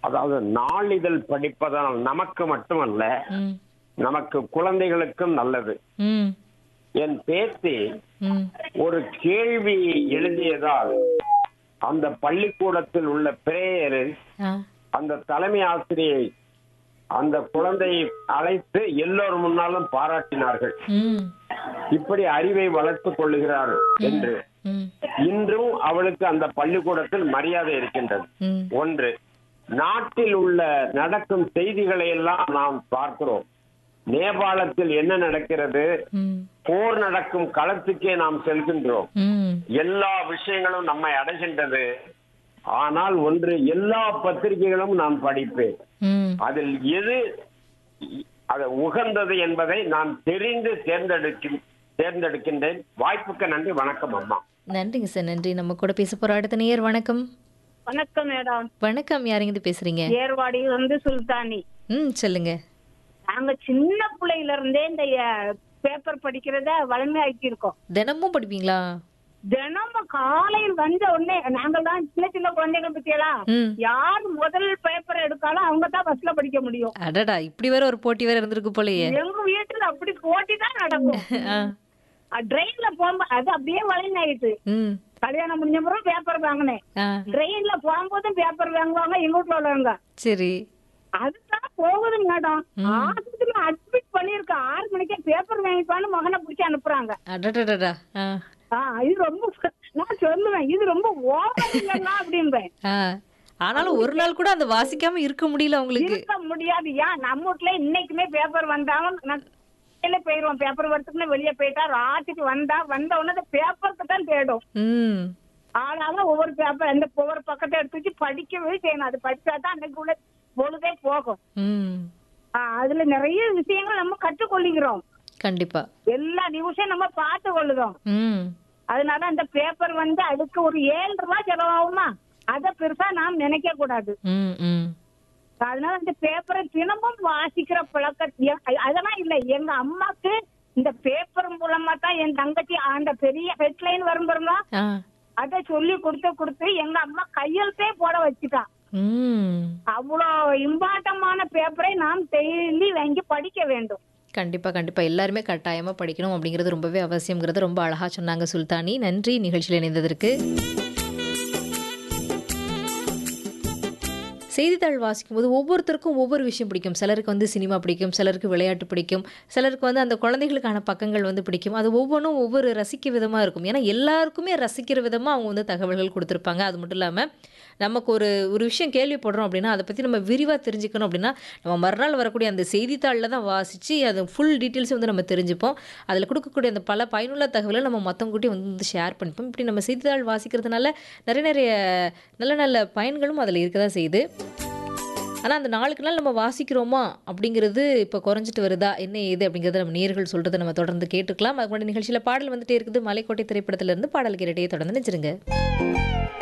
அதாவது நாளிதழ் படிப்பதால் நமக்கு மட்டுமல்ல ம் நமக்கு குழந்தைகளுக்கும் நல்லது ம் என் பேத்தி ம் ஒரு கேள்வி எழுதியதால் அந்த பள்ளிக்கூடத்தில் உள்ள பிரேயர் ஆ அந்த தலைமை ஆசிரியை அந்த குழந்தையை அழைத்து எல்லோர் முன்னாலும் பாராட்டினார்கள் ம் இப்படி அறிவை வளர்த்துக் கொள்ளுகிறார் என்று ம் இன்றும் அவளுக்கு அந்த பள்ளிக்கூடத்தில் மரியாதை இருக்கின்றது ம் ஒன்று நாட்டில் உள்ள நடக்கும் செய்திகளை எல்லாம் நாம் பார்க்கிறோம் நேபாளத்தில் என்ன நடக்கிறது ம் போர் நடக்கும் களத்துக்கே நாம் செல்கின்றோம் ம் எல்லா விஷயங்களும் நம்மை அடைகின்றது ஆனால் ஒன்று எல்லா பத்திரிகைகளும் நான் படிப்பேன் ம் அதில் எது அது உகந்தது என்பதை நான் தெரிந்து தேர்ந்தெடுக்க தேர்ந்தெடுக்கின்றேன் வாய்ப்புக்கு நன்றி வணக்கம் அம்மா நன்றிங்க சார் நன்றி நம்ம கூட பேச போற அடுத்த நேயர் வணக்கம் வணக்கம் மேடம் வணக்கம் யாருங்க இது பேசுறீங்க ஏர்வாடியில் வந்து சுல்தானி ம் சொல்லுங்க நாங்க சின்ன பிள்ளையில இருந்தே இந்த பேப்பர் படிக்கிறத வளமையாக்கி இருக்கோம் தினமும் படிப்பீங்களா தினமும் காலையில் வந்த உடனே நாங்கள் தான் சின்ன சின்ன குழந்தைகள் பத்தியெல்லாம் ம் யார் முதல் பேப்பர் எடுத்தாலும் அவங்க தான் பஸ்ல படிக்க முடியும் அடடா இப்படி வேற ஒரு போட்டி வேற இருந்திருக்கு போலயே எங்க வீட்டுல அப்படி போட்டி தான் நடக்கும் ஆ ட்ரெயின்ல போகும்போது அது அப்படியே வளைநாயிட்டு ம் கல்யாணம் முடிஞ்ச பிறகு பேப்பர் வாங்கினேன் ஆ ட்ரெயின்ல போகும்போதும் பேப்பர் வாங்குவாங்க எங்க வீட்டுல உள்ளவங்க சரி அதுதான் போகுது மேடம் ஆஸ்பத்திரியில அட்மிட் பண்ணிருக்க ஆறு மணிக்கே பேப்பர் வாங்கிப்பான்னு மகனை பிடிச்சி அனுப்புறாங்க அடடடடா ஆ ஆ, இது ரொம்ப நான் சொல்லுவேன் இது ரொம்ப ஓவர் இல்லைன்னா அப்படிம்பேன் ஆ ஆனாலும் ஒரு நாள் கூட அந்த வாசிக்காம இருக்க முடியல உங்களுக்கு இருக்க முடியாது ஏன் நம்ம வீட்டுல இன்னைக்குமே பேப்பர் வந்தாலும் நான் வெளியில போயிருவோம் பேப்பர் வரத்துக்குன்னு வெளியே போயிட்டா ராத்திரிக்கு வந்தா வந்த உடனே பேப்பருக்கு தான் தேடும் ம் ஆனாலும் ஒவ்வொரு பேப்பர் அந்த ஒவ்வொரு பக்கத்தை எடுத்து வச்சு படிக்கவே செய்யணும் அது படிச்சா தான் அன்னைக்கு உள்ள பொழுதே போகும் ம் ஆ, அதுல நிறைய விஷயங்கள் நம்ம கற்றுக்கொள்ளுகிறோம் கண்டிப்பா எல்லா நியூஸையும் நம்ம பார்த்து கொள்ளுதோம் ம் அதனால அந்த பேப்பர் வந்து அதுக்கு ஒரு ஏழு ரூபாய் செலவாகுமா அத பெருசா நாம் நினைக்க கூடாது ம் ம் அதனால அந்த பேப்பரை தினமும் வாசிக்கிற பழக்க எ- அதெல்லாம் இல்ல எங்க அம்மாக்கு இந்த பேப்பர் மூலமா தான் என் தங்கச்சி அந்த பெரிய ஹெட்லைன் வரும் பாருங்க ஆ அதை சொல்லி கொடுத்து கொடுத்து எங்க அம்மா கையெழுத்தே போட வச்சுட்டா ம் அவ்வளோ இம்பார்ட்டமான பேப்பரை நாம் டெய்லி வாங்கி படிக்க வேண்டும் கண்டிப்பா கண்டிப்பா எல்லாருமே கட்டாயமா படிக்கணும் அப்படிங்கிறது ரொம்பவே அவசியம்ங்கிறது ரொம்ப அழகா சொன்னாங்க சுல்தானி நன்றி நிகழ்ச்சியில் இணைந்ததற்கு செய்தித்தாள் வாசிக்கும் போது ஒவ்வொருத்தருக்கும் ஒவ்வொரு விஷயம் பிடிக்கும் சிலருக்கு வந்து சினிமா பிடிக்கும் சிலருக்கு விளையாட்டு பிடிக்கும் சிலருக்கு வந்து அந்த குழந்தைகளுக்கான பக்கங்கள் வந்து பிடிக்கும் அது ஒவ்வொன்றும் ஒவ்வொரு ரசிக்க விதமாக இருக்கும் ஏன்னா எல்லாருக்குமே ரசிக்கிற விதமாக அவங்க வந்து தகவல்கள் கொடுத்துருப்பாங்க அது மட்டும் இல்லாமல் நமக்கு ஒரு ஒரு விஷயம் கேள்விப்படுறோம் அப்படின்னா அதை பற்றி நம்ம விரிவாக தெரிஞ்சுக்கணும் அப்படின்னா நம்ம மறுநாள் வரக்கூடிய அந்த செய்தித்தாளில் தான் வாசித்து அது ஃபுல் டீட்டெயில்ஸ் வந்து நம்ம தெரிஞ்சுப்போம் அதில் கொடுக்கக்கூடிய அந்த பல பயனுள்ள தகவலை நம்ம மற்றவங்ககிட்டயும் வந்து ஷேர் பண்ணிப்போம் இப்படி நம்ம செய்தித்தாள் வாசிக்கிறதுனால நிறைய நிறைய நல்ல நல்ல பயன்களும் அதில் இருக்க தான் செய்யுது ஆனால் அந்த நாளுக்கு நாள் நம்ம வாசிக்கிறோமா அப்படிங்கிறது இப்போ குறைஞ்சிட்டு வருதா என்ன ஏது அப்படிங்கிறத நம்ம நேர்கள் சொல்கிறத நம்ம தொடர்ந்து கேட்டுக்கலாம் அதுக்கு முன்னாடி நிகழ்ச்சியில் பாடல் வந்துட்டே இருக்குது மலைக்கோட்டை திரைப்படத்திலிருந்து பாடல் கேட்டுட்டே தொடர்ந்து நினைச்சிருங்க